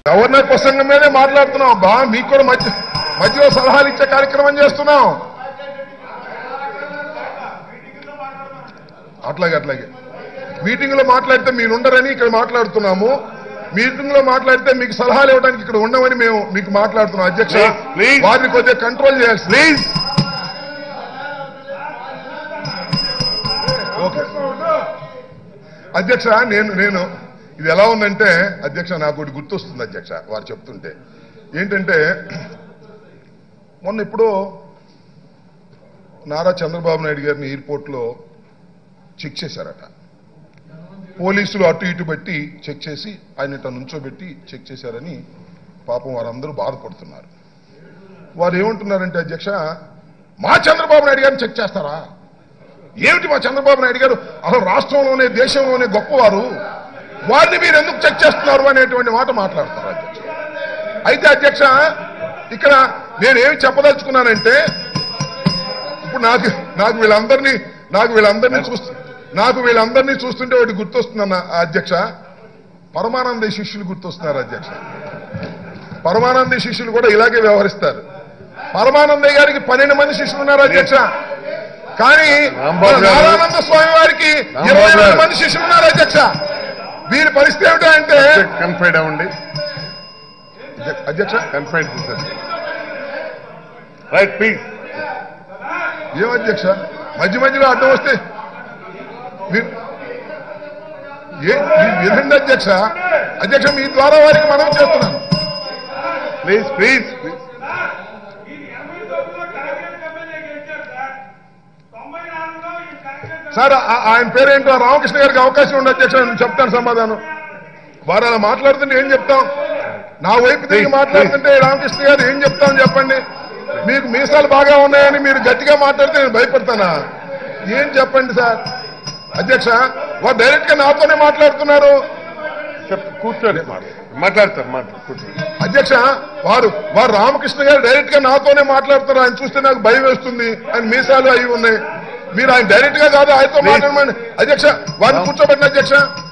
Governor ప్రసంగం మీదే మాట్లాడుతున్నాం బా మీకు కూడా మధ్య మధ్యలో సలహాలు ఇచ్చే కార్యక్రమం చేస్తున్నాం అట్లాగే అట్లాగే మీటింగ్ లో మాట్లాడితే మీరు ఉండరని ఇక్కడ మాట్లాడుతున్నాము మీటింగ్ లో మాట్లాడితే మీకు సలహాలు ఇవ్వడానికి ఇక్కడ ఉండమని మేము మీకు మాట్లాడుతున్నాం అధ్యక్ష Please, please. వారిని కొద్దిగా కంట్రోల్ చేయాల్సి ప్లీజ్ ఓకే అధ్యక్ష నేను నేను ఇది ఎలా ఉందంటే అధ్యక్ష నాకు ఒకటి గుర్తొస్తుంది అధ్యక్ష వారు చెప్తుంటే ఏంటంటే మొన్న ఇప్పుడు నారా చంద్రబాబు నాయుడు గారిని ఎయిర్పోర్ట్లో చెక్ చేశారట పోలీసులు అటు ఇటు పెట్టి చెక్ చేసి ఆయన ఇట్లా నుంచోబెట్టి చెక్ చేశారని పాపం వారందరూ బాధపడుతున్నారు వారు ఏమంటున్నారంటే అధ్యక్ష మా చంద్రబాబు నాయుడు గారిని చెక్ చేస్తారా ఏమిటి మా చంద్రబాబు నాయుడు గారు అసలు రాష్ట్రంలోనే దేశంలోనే గొప్పవారు వారిని మీరు ఎందుకు చెక్ చేస్తున్నారు అనేటువంటి మాట మాట్లాడతారు అధ్యక్ష అయితే అధ్యక్ష ఇక్కడ నేనేమి చెప్పదలుచుకున్నానంటే ఇప్పుడు నాకు నాకు వీళ్ళందరినీ నాకు వీళ్ళందరినీ చూస్తు నాకు వీళ్ళందరినీ చూస్తుంటే ఒకటి గుర్తొస్తుందన్న అధ్యక్ష పరమానంద శిష్యులు గుర్తొస్తున్నారు అధ్యక్ష పరమానంద శిష్యులు కూడా ఇలాగే వ్యవహరిస్తారు పరమానందయ్య గారికి పన్నెండు మంది శిష్యులు ఉన్నారు అధ్యక్ష కానీ రాంబాబు గారు- నారాయణంద స్వామి వారికి రాంబాబు ఇరవై రెండు గారు. మంది శిష్యులు ఉన్నారు అధ్యక్ష వీరి పరిస్థితి ఏమిటంటే కన్ఫైడ్ అవ్వండి అధ్యక్ష కన్ఫైడ్ రైట్ ప్లీజ్ ఏం అధ్యక్ష మధ్య మధ్యలో అడ్డం వస్తే మీరు ఏ మీరు వినండి అధ్యక్ష అధ్యక్ష మీ ద్వారా వారికి మనం చేస్తున్నాను ప్లీజ్ ప్లీజ్ ప్లీజ్ సార్ ఆ- ఆయన పేరేంటో రామకృష్ణ గారికి అవకాశం ఉంది అధ్యక్ష నేను చెప్తాను సమాధానం వారు అలా మాట్లాడుతుంటే ఏం చెప్తాం నా వైపు తిరిగి Please, మాట్లాడుతుంటే రామకృష్ణ గారు ఏం చెప్తాం చెప్పండి మీకు మీసాలు బాగా ఉన్నాయని మీరు గట్టిగా మాట్లాడితే నేను భయపడతానా ఏం చెప్పండి సార్ అధ్యక్ష వారు డైరెక్ట్ గా నాతోనే మాట్లాడుతున్నారు చెప్ కూర్చోండి మాట్లాడతారు మాట్లాడు కూర్చోండి అధ్యక్ష వారు వారు రామకృష్ణ గారు డైరెక్ట్ గా నాతోనే మాట్లాడుతున్నారు ఆయన చూస్తే నాకు భయం వేస్తుంది ఆయన మీసాలు అవి ఉన్నాయి మీరు ఆయన డైరెక్ట్ గా కాదు ఆయనతో Please. మాట్లాడమని అధ్యక్ష వారిని కూర్చోబెట్టిన అధ్యక్ష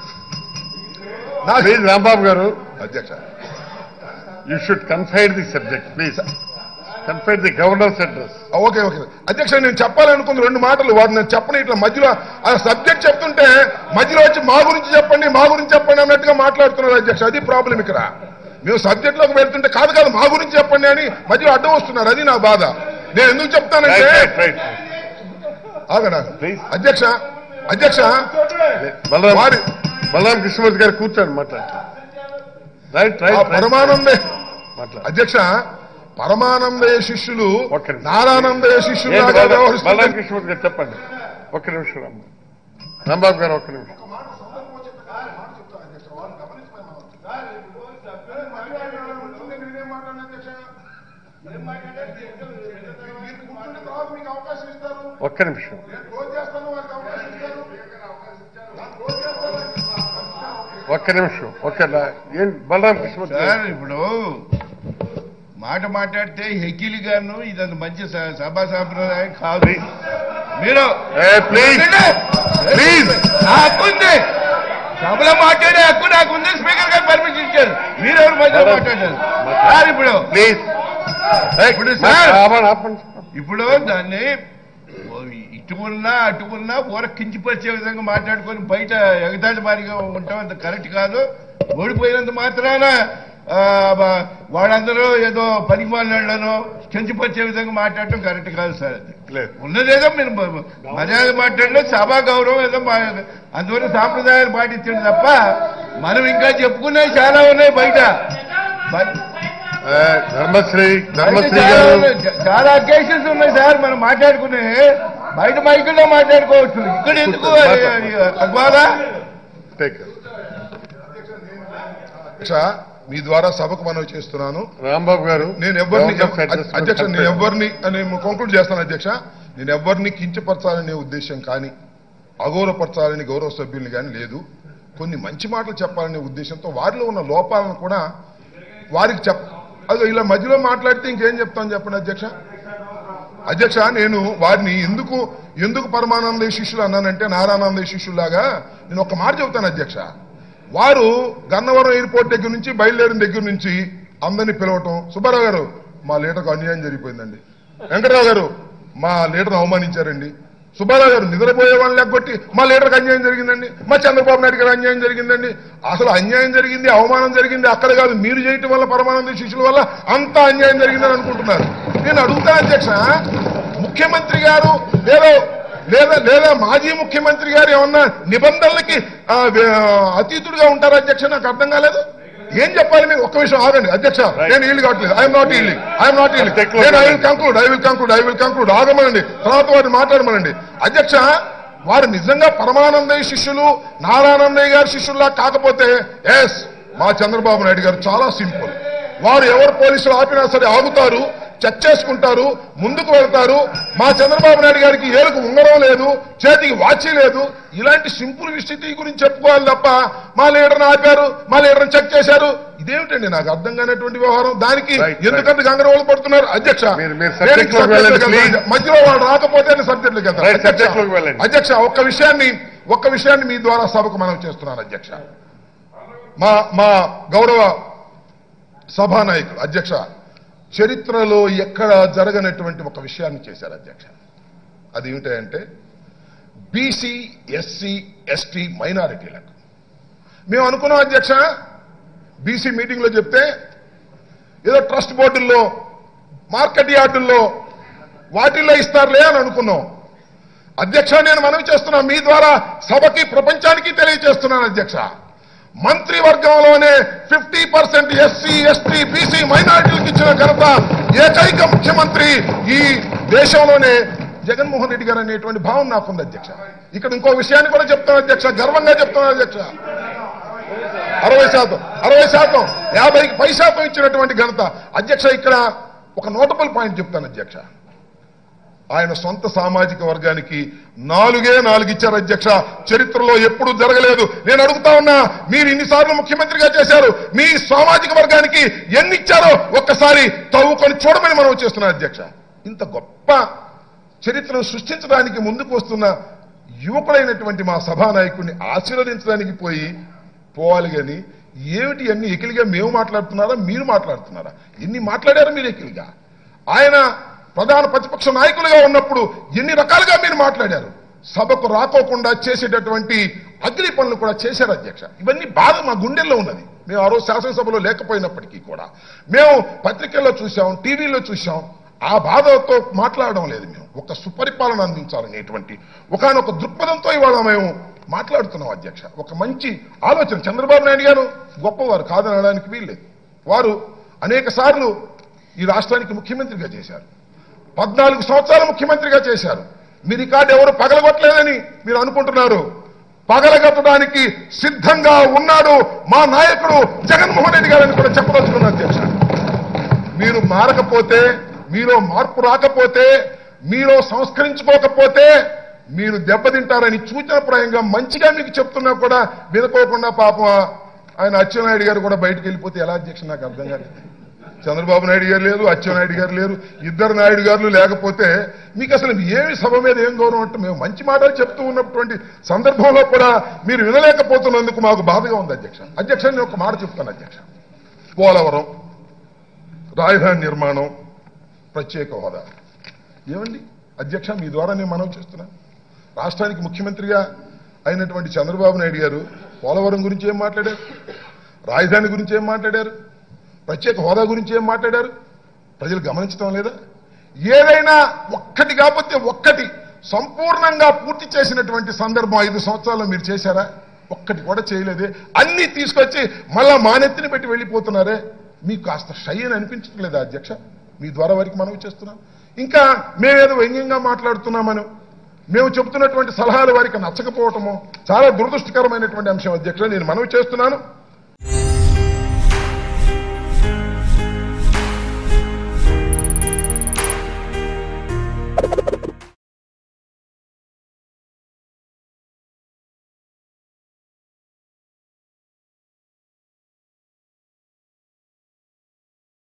నా ప్లీజ్ రాంబాబు గారు అధ్యక్ష you should confide the subject please confide the governor's address okay okay అధ్యక్ష నేను చెప్పాలనుకుంది రెండు మాటలు వారు నేను చెప్పని ఇట్లా మధ్యలో ఆ సబ్జెక్ట్ చెప్తుంటే మధ్యలో వచ్చి మా గురించి చెప్పండి మా గురించి చెప్పండి అన్నట్టుగా మాట్లాడుతున్నారు అధ్యక్ష అది ప్రాబ్లం ఇక్కడ మేము సబ్జెక్ట్ లోకి వెళ్తుంటే కాదు కాదు మా గురించి చెప్పండి అని మధ్యలో అడ్డం వస్తున్నారు అది నా బాధ నేను ఎందుకు చెప్తానంటే రైట్ రైట్ రైట్ ఆగడా Please. అధ్యక్ష అధ్యక్ష బలరాం వారి బలరాం కృష్ణమూర్తి గారు కూర్చోండి మాట్లాడతారు రైట్ ఆ రైట్ పరమానందే మాట్లాడు అధ్యక్ష పరమానందయ శిష్యులు ఒక్క నిమిషం. నారానందయ శిష్యులు ఏంటి లాగా బలరాం బలరాం వ్యవహరిస్తున్నారు కృష్ణమూర్తి గారు చెప్పండి ఒక్క నిమిషం రాంబాబు రాంబాబు గారు ఒక్క నిమిషం ఒక్క నిమిషం ఒక్క నిమిషం ఒక్క ఏం బలరాం కృష్ణమూర్తి గారు సార్ ఇప్పుడు మాట మాట్లాడితే హెకిలి గాను ఇదంత మంచి స- సభా సాంప్రదాయం కాదు మీరు ఏ ప్లీజ్ వినండి. ప్లీజ్ నా హక్కు ఉంది సభలో మాట్లాడే హక్కు నాకు ఉంది స్పీకర్ గారు పర్మిషన్ ఇచ్చారు మీరెవరు మధ్యలో మాట్లాడారు సార్ ఇప్పుడు ప్లీజ్ ఇప్పుడు సార్ ఆపండి ఆపండి ఇప్పుడు దాన్ని ఓ ఇటు ఉన్నా అటు ఉన్నా ఊర కించిపరిచే విధంగా మాట్లాడుకొని బయట ఎగతాళి మారిగా ఉంటాం అంత కరెక్ట్ కాదు ఓడిపోయినంత మాత్రాన ఆ, బ- వాళ్ళందరూ ఏదో పనికి మాట్లాడను కించిపరిచే విధంగా మాట్లాడటం కరెక్ట్ కాదు సార్ అది లేదు. ఉన్నదేదో మీరు మ- మర్యాద మాట్లాడలో సభా గౌరవం ఏదో మా- అందువల్ల సాంప్రదాయాలు పాటించండి తప్ప మనం ఇంకా చెప్పుకునేవి చాలా ఉన్నాయి బయట బయ- ఏ, ధర్మశ్రీ ధర్మశ్రీ అయితే చాలా గారు ఉన్నాయి. చా- చాలా అకేషన్స్ ఉన్నాయి సార్ మనం మాట్లాడుకునే బయట మైకుల్లో మాట్లాడుకోవచ్చు ఇక్కడ ఎందుకు అగ్వాలా టేక్ అధ్యక్ష మీ ద్వారా సభకు మనవి చేస్తున్నాను రాంబాబు గారు నేను ఎవరిని Government address అధ్యక్ష నేను confirm. ఎవరిని అని కంక్లూడ్ చేస్తాను అధ్యక్ష నేను ఎవరిని కించపరచాలనే ఉద్దేశం కానీ అగౌరవపరచాలని గౌరవ సభ్యుల్ని కానీ లేదు కొన్ని మంచి మాటలు చెప్పాలనే ఉద్దేశంతో వారిలో ఉన్న లోపాలను కూడా వారికి చెప్ అదో ఇలా మధ్యలో మాట్లాడితే ఇంకేం చెప్తాను చెప్పండి అధ్యక్ష అధ్యక్ష నేను వారిని ఎందుకు ఎందుకు పరమానంద శిష్యులు అన్నానంటే నారానంద శిష్యులాగా నేను ఒక మాట చెబుతాను అధ్యక్ష వారు గన్నవరం ఎయిర్పోర్ట్ దగ్గర నుంచి బయలుదేరిన దగ్గర నుంచి అందరినీ పిలవటం సుబ్బారావు గారు మా లీడర్కు అన్యాయం జరిగిపోయిందండి వెంకటరావు గారు మా లీడర్ను అవమానించారండి సుబ్బారావు గారు నిద్రపోయే వాళ్ళని లేకొట్టి మా లీడర్కి అన్యాయం జరిగిందండి మా చంద్రబాబు నాయుడు గారు అన్యాయం జరిగిందండి అసలు అన్యాయం జరిగింది అవమానం జరిగింది అక్కడ కాదు మీరు చేయటం వల్ల పరమానంద శిష్యుల వల్ల అంతా అన్యాయం జరిగిందని అనుకుంటున్నారు నేను అడుగుతాను అధ్యక్ష ముఖ్యమంత్రి గారు లేదా లేదా లేదా మాజీ ముఖ్యమంత్రి గారు ఏమన్నా నిబంధనలకి ఆ, వే- అతీతుడుగా ఉంటారా అధ్యక్ష నాకు అర్థం కాలేదు ఏం చెప్పాలి మీకు ఒక్క విషయం ఆగండి అధ్యక్ష నేను ఈల్డ్ కావట్లేదు I'm not yielding I'm not yielding నేను I will conclude I will conclude I will conclude ఆగమనండి తర్వాత వారిని మాట్లాడమనండి అధ్యక్ష వారు నిజంగా పరమానందయ్య శిష్యులు నారాయణయ్య గారి శిష్యుల్లా కాకపోతే ఎస్ మా చంద్రబాబు నాయుడు గారు చాలా సింపుల్ వారు ఎవరు పోలీసులు ఆపినా సరే ఆగుతారు చెక్ చేసుకుంటారు ముందుకు వెళ్తారు మా చంద్రబాబు నాయుడు గారికి ఏలుకు ఉంగరం లేదు చేతికి వాచి లేదు ఇలాంటి సింపుల్ విస్థితి గురించి చెప్పుకోవాలి తప్ప మా లీడర్ని ఆపారు మా లీడర్ని చెక్ చేశారు ఇదేమిటండి నాకు అర్థం కానటువంటి వ్యవహారం దానికి Right, right. ఎందుకంటే గంగరవాళ్ళు పడుతున్నారు అధ్యక్ష మీరు- మీరు నేను subject లోకి subject వెళ్ళండి, లోకి please. వెళ్తాను. మధ్యలో వాళ్ళు రాకపోతే సబ్జెక్టులకు వెళ్తాను Right, అధ్యక్ష, subject లోకి వెళ్ళండి. అధ్యక్ష ఒక్క విషయాన్ని ఒక్క విషయాన్ని మీ ద్వారా సభకు మనం చేస్తున్నాను అధ్యక్ష మా మా గౌరవ సభానాయకులు అధ్యక్ష చరిత్రలో ఎక్కడ జరగనటువంటి ఒక విషయాన్ని చేశారు అధ్యక్ష అది ఏమిటంటే బీసీ ఎస్సీ ఎస్టీ మైనారిటీలకు మేము అనుకున్నాం అధ్యక్ష బీసీ మీటింగ్లో చెప్తే ఏదో ట్రస్ట్ బోర్డుల్లో మార్కెట్ యార్డుల్లో వాటిల్లో ఇస్తారులే అని అనుకున్నాం అధ్యక్ష నేను మనవి చేస్తున్నా మీ ద్వారా సభకి ప్రపంచానికి తెలియజేస్తున్నాను అధ్యక్ష మంత్రివర్గంలోనే fifty percent SC ST BC మైనారిటీలకు ఇచ్చిన ఘనత ఏకైక ముఖ్యమంత్రి ఈ దేశంలోనే జగన్మోహన్ రెడ్డి గారు అనేటువంటి భావం నాకుంది అధ్యక్ష ఇక్కడ ఇంకో విషయాన్ని కూడా చెప్తాను అధ్యక్ష గర్వంగా చెప్తున్నాను అధ్యక్ష అరవై శాతం అరవై శాతం యాభైకి పై శాతం ఇచ్చినటువంటి ఘనత అధ్యక్ష ఇక్కడ ఒక నోటబుల్ పాయింట్ చెప్తాను అధ్యక్ష ఆయన సొంత సామాజిక వర్గానికి నాలుగే నాలుగు ఇచ్చారు అధ్యక్ష చరిత్రలో ఎప్పుడూ జరగలేదు నేను అడుగుతా ఉన్నా మీరు ఇన్నిసార్లు ముఖ్యమంత్రిగా చేశారు మీ సామాజిక వర్గానికి ఎన్ని ఇచ్చారో ఒక్కసారి తవ్వుకొని చూడమని మనం చేస్తున్నాం అధ్యక్ష ఇంత గొప్ప చరిత్రను సృష్టించడానికి ముందుకు వస్తున్న యువకుడైనటువంటి మా సభానాయకుడిని ఆశీర్వదించడానికి పోయి పోవాలి కానీ ఏమిటి అన్ని ఎకిలిగా మేము మాట్లాడుతున్నారా మీరు మాట్లాడుతున్నారా ఎన్ని మాట్లాడారు మీరు ఎకిలిగా ఆయన ప్రధాన ప్రతిపక్ష నాయకులుగా ఉన్నప్పుడు ఎన్ని రకాలుగా మీరు మాట్లాడారు సభకు రాకోకుండా చేసేటటువంటి అగ్ని పనులు కూడా చేశారు అధ్యక్ష ఇవన్నీ బాధ మా గుండెల్లో ఉన్నది మేము ఆ రోజు శాసనసభలో లేకపోయినప్పటికీ కూడా మేము పత్రికల్లో చూసాం టీవీలో చూసాం ఆ బాధతో మాట్లాడడం లేదు మేము ఒక సుపరిపాలన అందించాలనేటువంటి ఒకనొక దృక్పథంతో ఇవాళ మేము మాట్లాడుతున్నాం అధ్యక్ష ఒక మంచి ఆలోచన చంద్రబాబు నాయుడు గారు గొప్పవారు కాదనడానికి వీల్లేదు వారు అనేక సార్లు ఈ రాష్ట్రానికి ముఖ్యమంత్రిగా చేశారు పద్నాలుగు సంవత్సరాలు ముఖ్యమంత్రిగా చేశారు మీ రికార్డు ఎవరు పగలగొట్టలేదని మీరు అనుకుంటున్నారు పగలగొట్టడానికి సిద్ధంగా ఉన్నాడు మా నాయకుడు జగన్మోహన్ రెడ్డి గారని కూడా చెప్పదలుచుకున్నారు అధ్యక్ష మీరు మారకపోతే మీలో మార్పు రాకపోతే మీలో సంస్కరించుకోకపోతే మీరు దెబ్బతింటారని సూచనప్రాయంగా మంచిగా మీకు చెప్తున్నా కూడా వినుకోకుండా పాపం ఆయన అచ్చెన్నాయుడు గారు కూడా బయటకు వెళ్ళిపోతే ఎలా అధ్యక్ష నాకు అర్థం కాలేదు చంద్రబాబు నాయుడు గారు లేరు అచ్చెన్నాయుడు గారు లేరు ఇద్దరు నాయుడు గారు లేకపోతే మీకు అసలు ఏమి సభ మీద ఏం గౌరవం అంటే మేము మంచి మాటలు చెప్తూ ఉన్నటువంటి సందర్భంలో కూడా మీరు వినలేకపోతున్నందుకు మాకు బాధగా ఉంది అధ్యక్ష అధ్యక్ష నేను ఒక మాట చెప్తాను అధ్యక్ష పోలవరం రాజధాని నిర్మాణం ప్రత్యేక హోదా ఏమండి అధ్యక్ష మీ ద్వారా నేను మనవి చేస్తున్నాను రాష్ట్రానికి ముఖ్యమంత్రిగా అయినటువంటి చంద్రబాబు నాయుడు గారు పోలవరం గురించి ఏం మాట్లాడారు రాజధాని గురించి ఏం మాట్లాడారు ప్రత్యేక హోదా గురించి ఏం మాట్లాడారు ప్రజలు గమనించడం లేదా ఏదైనా ఒక్కటి కాకపోతే ఒక్కటి సంపూర్ణంగా పూర్తి చేసినటువంటి సందర్భం ఐదు సంవత్సరాల్లో మీరు చేశారా ఒక్కటి కూడా చేయలేదే అన్ని తీసుకొచ్చి మళ్ళా మానెత్తిని పెట్టి వెళ్ళిపోతున్నారే మీకు కాస్త షై అని అనిపించడం లేదా అధ్యక్ష మీ ద్వారా వారికి మనవి చేస్తున్నాం ఇంకా మేమేదో వ్యంగ్యంగా మాట్లాడుతున్నామని మేము చెబుతున్నటువంటి సలహాలు వారికి నచ్చకపోవటము చాలా దురదృష్టకరమైనటువంటి అంశం అధ్యక్ష నేను మనవి చేస్తున్నాను